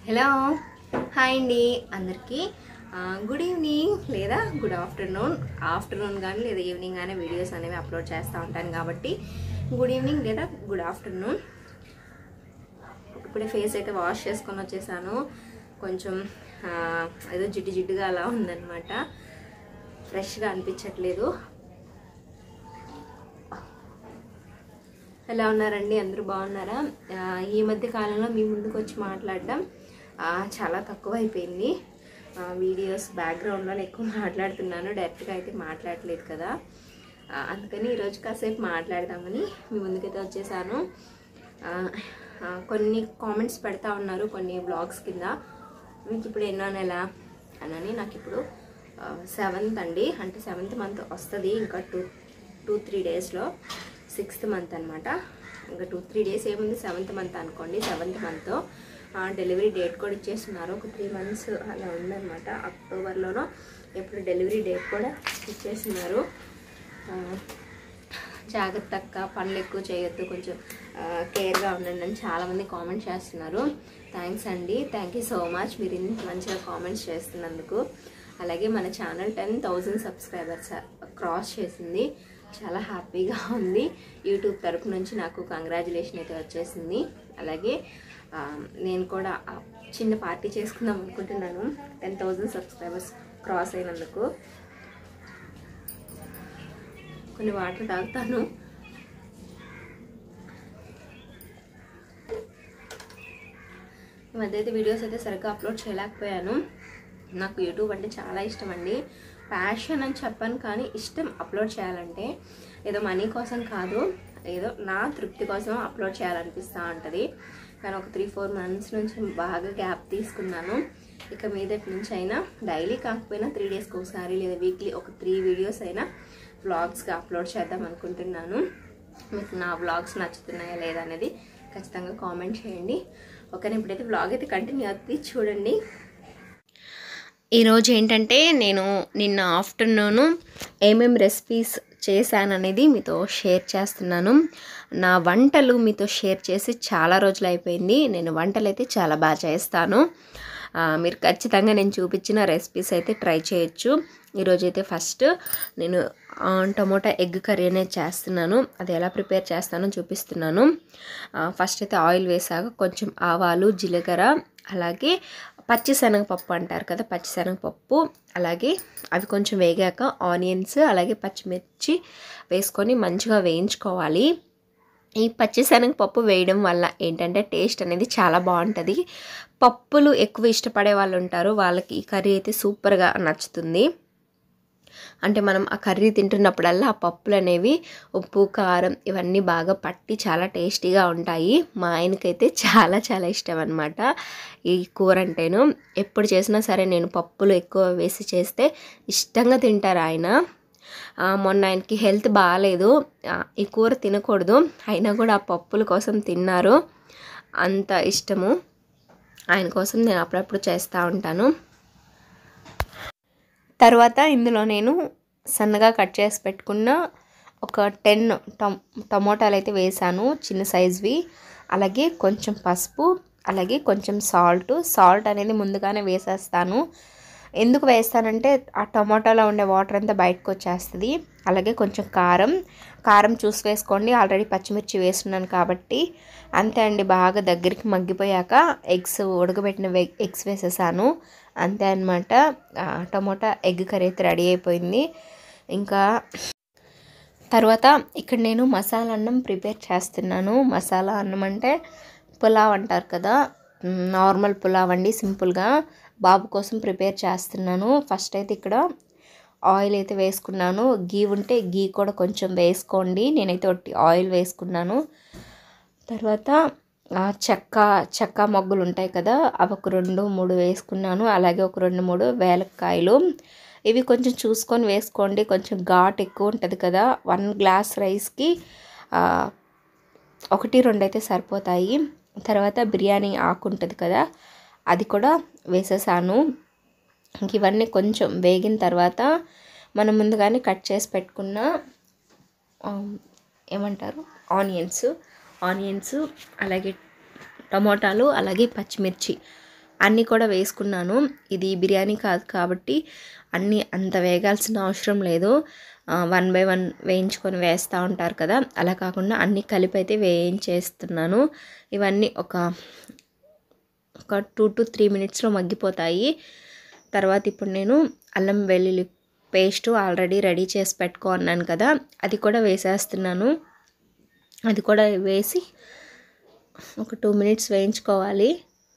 hello hi అండి అందరికీ ఆ, గుడ్ ఈవినింగ్ లేదా గుడ్ ఆఫ్టర్నూన్ ఆఫ్టర్నూన్ కానీ లేదా ఈవినింగ్ కానీ వీడియోస్ అనేవి అప్లోడ్ చేస్తూ ఉంటాను కాబట్టి గుడ్ ఈవినింగ్ లేదా గుడ్ ఆఫ్టర్నూన్ ఇప్పుడే ఫేస్ అయితే వాష్ చేసుకొని వచ్చేసాను కొంచెం ఆ, ఏదో జిడ్డు జిడ్డుగా అలా ఉందన్నమాట ఫ్రెష్గా అనిపించట్లేదు ఎలా ఉన్నారండి అందరూ బాగున్నారా ఆ, ఈ మధ్య కాలంలో మీ ముందుకు వచ్చి మాట్లాడడం ఆ, చాలా తక్కువ అయిపోయింది ఆ, వీడియోస్ బ్యాక్గ్రౌండ్లో ఎక్కువ మాట్లాడుతున్నాను డైరెక్ట్గా అయితే మాట్లాడలేదు కదా ఆ, అందుకని ఈరోజు కాసేపు మాట్లాడదామని మీ ముందుకైతే వచ్చేసాను ఆ, ఆ, కొన్ని కామెంట్స్ పెడతా ఉన్నారు కొన్ని బ్లాగ్స్ కింద మీకు ఇప్పుడు ఎన్నో నెల అని నాకు ఇప్పుడు సెవెంత్ అండి అంటే సెవెంత్ మంత్ వస్తుంది ఇంకా టూ టూ త్రీ డేస్లో సిక్స్త్ మంత్ అనమాట ఇంకా టూ త్రీ డేస్ ఏముంది సెవెంత్ మంత్ అనుకోండి సెవెంత్ మంత్ డెలివరీ డేట్ కూడా ఇచ్చేస్తున్నారు ఒక త్రీ మంత్స్ అలా ఉందన్నమాట అక్టోబర్లోనో ఎప్పుడు డెలివరీ డేట్ కూడా ఇచ్చేస్తున్నారు ఆ, జాగ్రత్త అక్క పనులు ఎక్కువ చేయొద్దు కొంచెం కేర్గా ఉండండి అని చాలామంది కామెంట్స్ చేస్తున్నారు థ్యాంక్స్ అండి థ్యాంక్ యూ సో మచ్ మీరు ఇంత మంచిగా కామెంట్స్ చేస్తున్నందుకు అలాగే మన channel ten thousand subscribers cross చేసింది చాలా హ్యాపీగా ఉంది యూట్యూబ్ తరపు నుంచి నాకు కంగ్రాచులేషన్ అయితే వచ్చేసింది అలాగే ఆ, నేను కూడా ఆ చిన్న పార్టీ చేసుకుందాం అనుకుంటున్నాను టెన్ థౌజండ్ సబ్స్క్రైబర్స్ క్రాస్ అయినందుకు కొన్ని వాటర్ తాగుతాను ఈ మధ్య అయితే వీడియోస్ అయితే సరిగ్గా అప్లోడ్ చేయలేకపోయాను నాకు యూట్యూబ్ అంటే చాలా ఇష్టం అండి ప్యాషన్ అని చెప్పాను కానీ ఇష్టం అప్లోడ్ చేయాలంటే ఏదో మనీ కోసం కాదు ఏదో నా తృప్తి కోసం అప్లోడ్ చేయాలనిపిస్తూ ఉంటుంది కానీ ఒక త్రీ ఫోర్ మంత్స్ నుంచి బాగా గ్యాప్ తీసుకున్నాను ఇక మీదటి నుంచి అయినా డైలీ కాకపోయినా త్రీ డేస్కి ఒకసారి లేదా వీక్లీ ఒక త్రీ వీడియోస్ అయినా వ్లాగ్స్గా అప్లోడ్ చేద్దాం అనుకుంటున్నాను మీకు నా వ్లాగ్స్ నచ్చుతున్నాయా లేదా అనేది ఖచ్చితంగా కామెంట్ చేయండి ఓకే ఇప్పుడైతే వ్లాగ్ అయితే కంటిన్యూ అవుతుంది చూడండి ఈరోజు ఏంటంటే నేను నిన్న ఆఫ్టర్నూను ఏమేం రెసిపీస్ చేశాననేది మీతో షేర్ చేస్తున్నాను నా వంటలు మీతో షేర్ చేసి చాలా రోజులు అయిపోయింది నేను వంటలు అయితే చాలా బాగా చేస్తాను ఆ, మీరు ఖచ్చితంగా నేను చూపించిన రెసిపీస్ అయితే ట్రై చేయొచ్చు ఈరోజు అయితే ఫస్ట్ నేను ఆ, టమోటా ఎగ్ కర్రీ అనేది చేస్తున్నాను అది ఎలా ప్రిపేర్ చేస్తానో చూపిస్తున్నాను ఆ, ఫస్ట్ అయితే ఆయిల్ వేసాక కొంచెం ఆవాలు జీలకర్ర అలాగే పచ్చిశనగపప్పు అంటారు కదా పచ్చిశనగపప్పు అలాగే అవి కొంచెం వేగాక ఆనియన్స్ అలాగే పచ్చిమిర్చి వేసుకొని మంచిగా వేయించుకోవాలి ఈ పచ్చిశనగపప్పు వేయడం వల్ల ఏంటంటే టేస్ట్ అనేది చాలా బాగుంటుంది పప్పులు ఎక్కువ ఇష్టపడే వాళ్ళు ఉంటారు వాళ్ళకి ఈ కర్రీ అయితే సూపర్గా నచ్చుతుంది అంటే మనం ఆ కర్రీ తింటున్నప్పుడల్లా ఆ పప్పులు అనేవి ఉప్పు కారం ఇవన్నీ బాగా పట్టి చాలా టేస్టీగా ఉంటాయి మా ఆయనకైతే చాలా చాలా ఇష్టం అనమాట ఈ కూర అంటేను ఎప్పుడు చేసినా సరే నేను పప్పులు ఎక్కువ వేసి చేస్తే ఇష్టంగా తింటారు ఆయన ఆ, మొన్న ఆయనకి హెల్త్ బాగాలేదు ఆ, ఈ కూర తినకూడదు అయినా కూడా ఆ పప్పుల కోసం తిన్నారు అంత ఇష్టము ఆయన కోసం నేను అప్పుడప్పుడు చేస్తూ ఉంటాను తర్వాత ఇందులో నేను సన్నగా కట్ చేసి పెట్టుకున్న ఒక టెన్ టమ్ టమోటాలు అయితే వేసాను చిన్న సైజ్వి అలాగే కొంచెం పసుపు అలాగే కొంచెం సాల్ట్ సాల్ట్ అనేది ముందుగానే వేసేస్తాను ఎందుకు వేస్తానంటే ఆ టమాటాలో ఉండే వాటర్ అంతా బయటకు వచ్చేస్తుంది అలాగే కొంచెం కారం కారం చూసి వేసుకోండి ఆల్రెడీ పచ్చిమిర్చి వేస్తున్నాను కాబట్టి అంతే అండి బాగా దగ్గరికి మగ్గిపోయాక ఎగ్స్ ఉడకబెట్టిన ఎగ్స్ వేసేసాను అంతే అనమాట టమోటా ఎగ్ కర్రీ అయితే రెడీ అయిపోయింది ఇంకా తర్వాత ఇక్కడ నేను మసాలా అన్నం ప్రిపేర్ చేస్తున్నాను మసాలా అన్నం అంటే పులావ్ అంటారు కదా మ్, నార్మల్ పులావ్ అండి సింపుల్గా బాబు కోసం ప్రిపేర్ చేస్తున్నాను ఫస్ట్ అయితే ఇక్కడ ఆయిల్ అయితే వేసుకున్నాను గీ ఉంటే గీ కూడా కొంచెం వేసుకోండి నేనైతే ఒట్టి ఆయిల్ వేసుకున్నాను తర్వాత ఆ, చెక్క చెక్క మొగ్గులు ఉంటాయి కదా అవి ఒక రెండు మూడు వేసుకున్నాను అలాగే ఒక రెండు మూడు వేలక్కాయలు ఇవి కొంచెం చూసుకొని వేసుకోండి కొంచెం ఘాట్ ఎక్కువ ఉంటుంది కదా వన్ గ్లాస్ రైస్కి ఆ, ఒకటి రెండు అయితే సరిపోతాయి తర్వాత బిర్యానీ ఆకు ఉంటుంది కదా అది కూడా వేసేసాను ఇంక ఇవన్నీ కొంచెం వేగిన తర్వాత మనం ముందుగానే కట్ చేసి పెట్టుకున్న ఆ, ఏమంటారు ఆనియన్స్ ఆనియన్స్ అలాగే టమోటాలు అలాగే పచ్చిమిర్చి అన్నీ కూడా వేసుకున్నాను ఇది బిర్యానీ కాదు కాబట్టి అన్నీ అంత వేగాల్సిన అవసరం లేదు వన్ బై వన్ వేయించుకొని వేస్తూ ఉంటారు కదా అలా కాకుండా అన్నీ కలిపి అయితే వేయించేస్తున్నాను ఇవన్నీ ఒక ఒక టూ టు త్రీ మినిట్స్లో మగ్గిపోతాయి తర్వాత ఇప్పుడు నేను అల్లం వెల్లుల్లి పేస్ట్ ఆల్రెడీ రెడీ చేసి పెట్టుకో అన్నాను కదా అది కూడా వేసేస్తున్నాను అది కూడా వేసి ఒక టూ మినిట్స్ వేయించుకోవాలి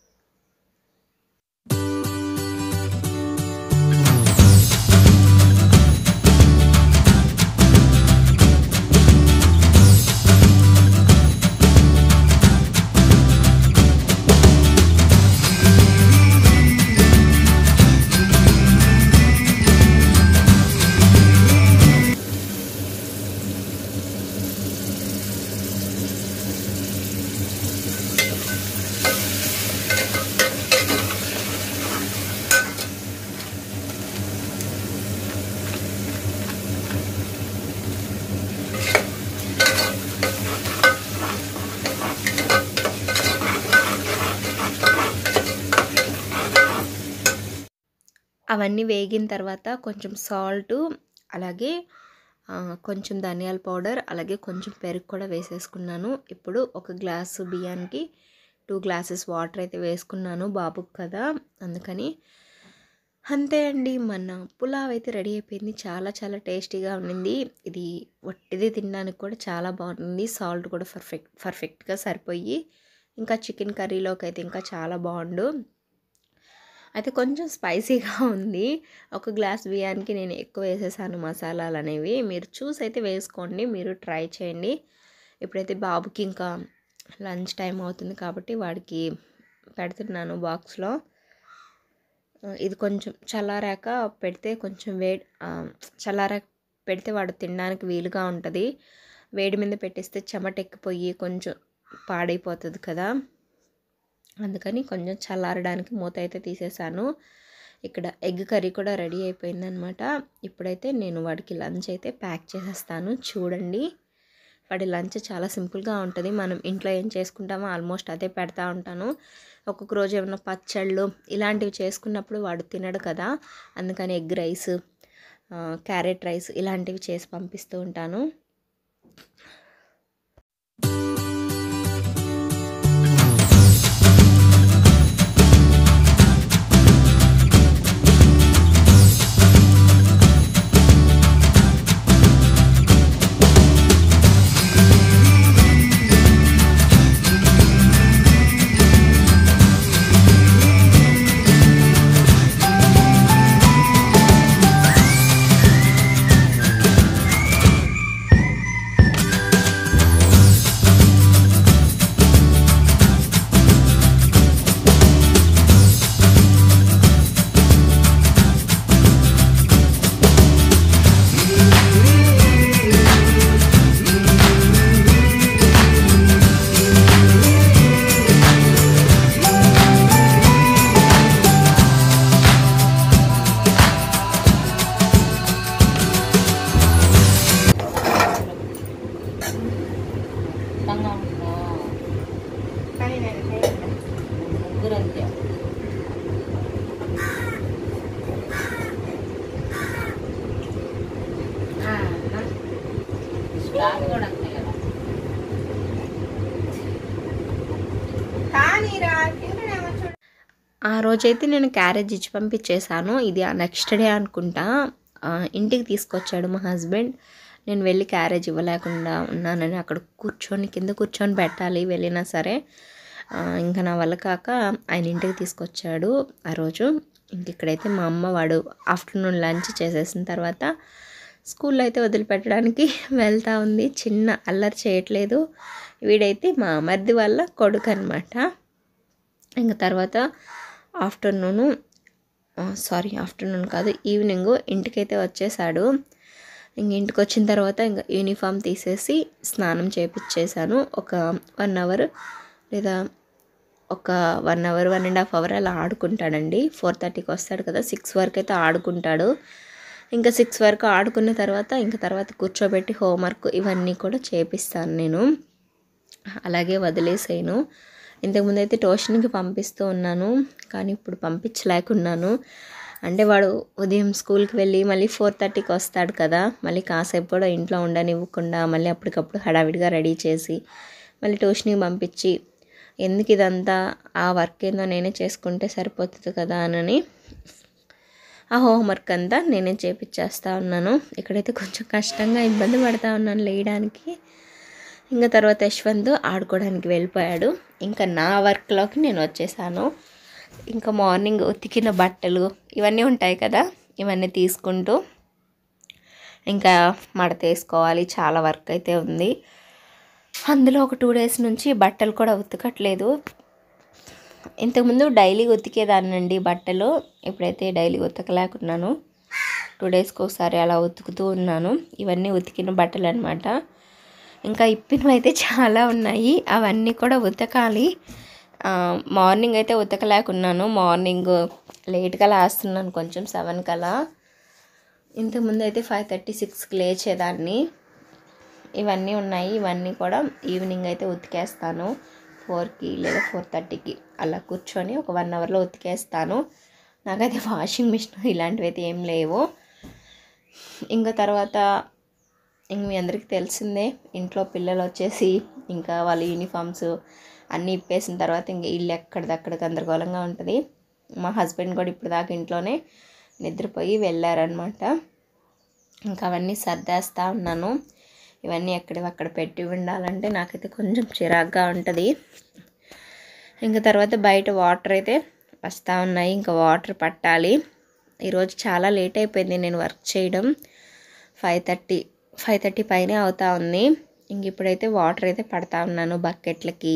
అవన్నీ వేగిన తర్వాత కొంచెం సాల్ట్ అలాగే కొంచెం ధనియాల పౌడర్ అలాగే కొంచెం పెరుగు కూడా వేసేసుకున్నాను ఇప్పుడు ఒక గ్లాసు బియ్యానికి టూ గ్లాసెస్ వాటర్ అయితే వేసుకున్నాను బాబుకి కదా అందుకని అంతే అండి మన పులావ్ అయితే రెడీ అయిపోయింది చాలా చాలా టేస్టీగా ఉండింది ఇది వట్టిది తినడానికి కూడా చాలా బాగుంటుంది సాల్ట్ కూడా పర్ఫెక్ట్ పర్ఫెక్ట్గా సరిపోయి ఇంకా చికెన్ కర్రీలోకి అయితే ఇంకా చాలా బాగుండు అయితే కొంచెం స్పైసీగా ఉంది ఒక గ్లాస్ బియ్యానికి నేను ఎక్కువ వేసేసాను మసాలాలు అనేవి మీరు చూసి అయితే వేసుకోండి మీరు ట్రై చేయండి ఇప్పుడైతే బాబుకి ఇంకా లంచ్ టైం అవుతుంది కాబట్టి వాడికి పెడుతున్నాను బాక్స్లో ఇది కొంచెం చల్లారాక పెడితే కొంచెం వేడి చల్లారాక పెడితే వాడు తినడానికి వీలుగా ఉంటుంది వేడి మీద పెట్టేస్తే చెమట ఎక్కిపోయి కొంచెం పాడైపోతుంది కదా అందుకని కొంచెం చల్లారడానికి మూత అయితే తీసేసాను ఇక్కడ ఎగ్ కర్రీ కూడా రెడీ అయిపోయిందనమాట ఇప్పుడైతే నేను వాడికి లంచ్ అయితే ప్యాక్ చేసేస్తాను చూడండి వాడి లంచ్ చాలా సింపుల్గా ఉంటుంది మనం ఇంట్లో ఏం చేసుకుంటామో ఆల్మోస్ట్ అదే పెడతా ఉంటాను ఒక్కొక్క రోజు ఏమైనా పచ్చళ్ళు ఇలాంటివి చేసుకున్నప్పుడు వాడు తినడు కదా అందుకని ఎగ్ రైస్ క్యారెట్ రైస్ ఇలాంటివి చేసి పంపిస్తూ ఉంటాను ముగ్గురు అంతే స్టార్ కూడా అంతే కదా ఆ రోజైతే నేను క్యారేజ్ ఇచ్చి పంపించేశాను ఇది ఆ నెక్స్ట్ డే అనుకుంటా ఆ, ఇంటికి తీసుకొచ్చాడు మా హస్బెండ్ నేను వెళ్ళి క్యారేజ్ ఇవ్వలేకుండా ఉన్నానని అక్కడ కూర్చొని కింద కూర్చొని పెట్టాలి వెళ్ళినా సరే ఆ, ఇంకా నా వల్ల కాక ఆయన ఇంటికి తీసుకొచ్చాడు ఆ రోజు ఇంక ఇక్కడైతే మా అమ్మ వాడు ఆఫ్టర్నూన్ లంచ్ చేసేసిన తర్వాత స్కూల్లో అయితే వదిలిపెట్టడానికి వెళ్తా ఉంది చిన్న అల్లరి చేయట్లేదు వీడైతే మా మరిది వాళ్ళ కొడుకు అనమాట ఇంకా తర్వాత ఆఫ్టర్నూను సారీ ఆఫ్టర్నూన్ కాదు ఈవినింగ్ ఇంటికైతే వచ్చేసాడు ఇంక ఇంటికి వచ్చిన తర్వాత ఇంకా యూనిఫామ్ తీసేసి స్నానం చేపించేసాను ఒక వన్ అవర్ లేదా ఒక one hour one and half hour అలా ఆడుకుంటాడండి ఫోర్ థర్టీకి వస్తాడు కదా సిక్స్ వరకు అయితే ఆడుకుంటాడు ఇంకా సిక్స్ వరకు ఆడుకున్న తర్వాత ఇంకా తర్వాత కూర్చోబెట్టి హోంవర్క్ ఇవన్నీ కూడా చేపిస్తాను నేను అలాగే వదిలేసాను ఇంతకుముందు అయితే ట్యూషన్కి పంపిస్తూ ఉన్నాను కానీ ఇప్పుడు పంపించలేకున్నాను అంటే వాడు ఉదయం స్కూల్కి వెళ్ళి మళ్ళీ ఫోర్ థర్టీకి వస్తాడు కదా మళ్ళీ కాసేపు కూడా ఇంట్లో ఉండనివ్వకుండా మళ్ళీ అప్పటికప్పుడు హడావిడిగా రెడీ చేసి మళ్ళీ ట్యూషన్కి పంపించి ఎందుకు ఇదంతా ఆ వర్క్ ఏందో నేనే చేసుకుంటే సరిపోతుంది కదా అని ఆ హోంవర్క్ అంతా నేనే చేపించేస్తా ఉన్నాను ఇక్కడైతే కొంచెం కష్టంగా ఇబ్బంది పడతా ఉన్నాను లేయడానికి ఇంకా తర్వాత యశ్వంత్ ఆడుకోవడానికి వెళ్ళిపోయాడు ఇంకా నా వర్క్లోకి నేను వచ్చేసాను ఇంకా మార్నింగ్ ఉతికిన బట్టలు ఇవన్నీ ఉంటాయి కదా ఇవన్నీ తీసుకుంటూ ఇంకా మడత వేసుకోవాలి చాలా వర్క్ అయితే ఉంది అందులో ఒక టూ డేస్ నుంచి బట్టలు కూడా ఉతకట్లేదు ఇంతకుముందు డైలీ ఉతికేదాన్నండి బట్టలు ఇప్పుడైతే డైలీ ఉతకలేకున్నాను టూ డేస్కి ఒకసారి అలా ఉతుకుతూ ఉన్నాను ఇవన్నీ ఉతికిన బట్టలు అనమాట ఇంకా ఇప్పినవి అయితే చాలా ఉన్నాయి అవన్నీ కూడా ఉతకాలి ఆ, మార్నింగ్ అయితే ఉతకలేకున్నాను మార్నింగ్ లేట్గా లేస్తున్నాను కొంచెం సెవెన్ కలా ఇంతకుముందు అయితే ఫైవ్ థర్టీ సిక్స్కి లేచేదాన్ని ఇవన్నీ ఉన్నాయి ఇవన్నీ కూడా ఈవినింగ్ అయితే ఉతికేస్తాను ఫోర్కి లేదా ఫోర్ థర్టీకి అలా కూర్చొని ఒక వన్ అవర్లో ఉతికేస్తాను నాకైతే వాషింగ్ మిషన్ ఇలాంటివి అయితే ఏం లేవు ఇంకా తర్వాత ఇంక మీ అందరికీ తెలిసిందే ఇంట్లో పిల్లలు వచ్చేసి ఇంకా వాళ్ళ యూనిఫామ్స్ అన్నీ ఇప్పేసిన తర్వాత ఇంక ఇల్లు ఎక్కడిదక్కడ గందరగోళంగా ఉంటుంది మా హస్బెండ్ కూడా ఇప్పుడు దాకా ఇంట్లోనే నిద్రపోయి వెళ్ళారనమాట ఇంకా అవన్నీ సర్దేస్తా ఉన్నాను ఇవన్నీ ఎక్కడివి అక్కడ పెట్టి ఉండాలంటే నాకైతే కొంచెం చిరాగ్గా ఉంటుంది ఇంకా తర్వాత బయట వాటర్ అయితే వస్తూ ఉన్నాయి ఇంకా వాటర్ పట్టాలి ఈరోజు చాలా లేట్ అయిపోయింది నేను వర్క్ చేయడం ఫైవ్ థర్టీ ఫైవ్ థర్టీ పైనే అవుతా ఉంది ఇంక ఇప్పుడైతే వాటర్ అయితే పడతా ఉన్నాను బకెట్లకి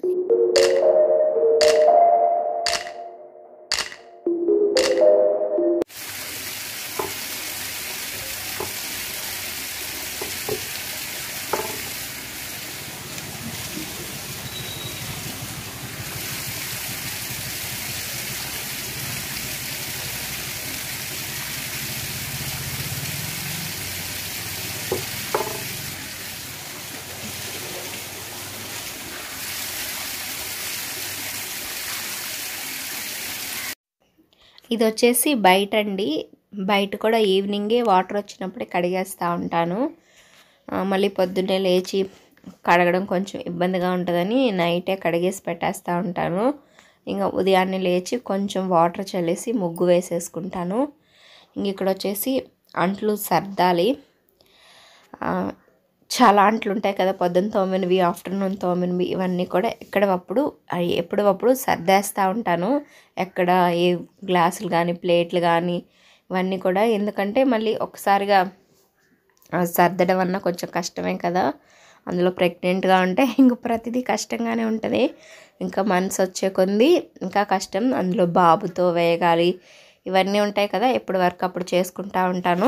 ఇది వచ్చేసి బయట అండి బయట కూడా ఈవినింగే వాటర్ వచ్చినప్పుడే కడిగేస్తూ ఉంటాను ఆ, మళ్ళీ పొద్దున్నే లేచి కడగడం కొంచెం ఇబ్బందిగా ఉంటుందని నైటే కడిగేసి పెట్టేస్తూ ఉంటాను ఇంకా ఉదయాన్నే లేచి కొంచెం వాటర్ చల్లేసి ముగ్గు వేసేసుకుంటాను ఇంక ఇక్కడ వచ్చేసి అంట్లు సర్దాలి ఆ, చాలా అంట్లు ఉంటాయి కదా పొద్దున్న తోమినవి ఆఫ్టర్నూన్ తోమినవి ఇవన్నీ కూడా ఎక్కడప్పుడు ఎప్పుడప్పుడు సర్దేస్తూ ఉంటాను ఎక్కడ ఏ గ్లాసులు కానీ ప్లేట్లు కానీ ఇవన్నీ కూడా ఎందుకంటే మళ్ళీ ఒకసారిగా ఆ, సర్దడం అన్న కొంచెం కష్టమే కదా అందులో ప్రెగ్నెంట్గా ఉంటే ఇంక ప్రతిదీ కష్టంగానే ఉంటుంది ఇంకా మనసు వచ్చే కొంది ఇంకా కష్టం అందులో బాబుతో వేయగాలి ఇవన్నీ ఉంటాయి కదా ఎప్పుడు వర్క్ అప్పుడు చేసుకుంటా ఉంటాను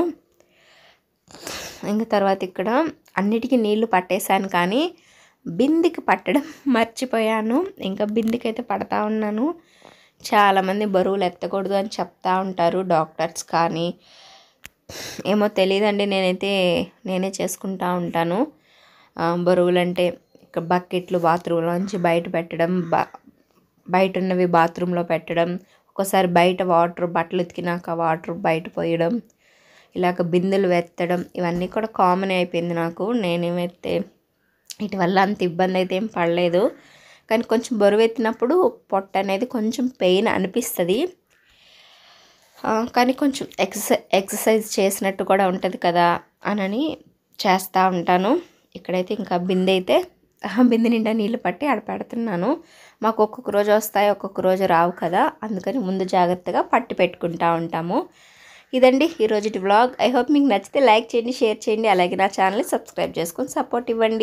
ఇంకా తర్వాత ఇక్కడ అన్నిటికీ నీళ్లు పట్టేశాను కానీ బిందికి పట్టడం మర్చిపోయాను ఇంకా బిందికి అయితే పడతా ఉన్నాను చాలామంది బరువులు ఎత్తకూడదు అని చెప్తా ఉంటారు డాక్టర్స్ కానీ ఏమో తెలియదండి నేనైతే నేనే చేసుకుంటా ఉంటాను ఆ, బరువులు అంటే ఇక బకెట్లు బాత్రూంలోంచి బయట పెట్టడం బా బయట ఉన్నవి బాత్రూంలో పెట్టడం ఒక్కోసారి బయట వాటర్ బట్టలు ఉతికినాక వాటర్ బయట పోయడం ఇలాగ బిందెలు వెత్తడం ఇవన్నీ కూడా కామన్ అయిపోయింది నాకు నేనేమైతే వీటి వల్ల అంత ఇబ్బంది అయితే ఏం పడలేదు కానీ కొంచెం బరువు ఎత్తినప్పుడు పొట్ట అనేది కొంచెం పెయిన్ అనిపిస్తుంది ఆ, కానీ కొంచెం ఎక్సర్సై ఎక్సర్సైజ్ చేసినట్టు కూడా ఉంటుంది కదా అనని చేస్తూ ఉంటాను ఇక్కడైతే ఇంకా బిందె అయితే ఆ బిందె నిండా నీళ్ళు పట్టి ఆడ పెడుతున్నాను మాకు ఒక్కొక్క రోజు వస్తాయి ఒక్కొక్క రోజు రావు కదా అందుకని ముందు జాగ్రత్తగా పట్టి పెట్టుకుంటా ఉంటాము ఇదండి ఈరోజు వ్లాగ్ ఐ హోప్ మీకు నచ్చితే లైక్ చేయండి షేర్ చేయండి అలాగే నా ఛానల్ని సబ్స్క్రైబ్ చేసుకొని సపోర్ట్ ఇవ్వండి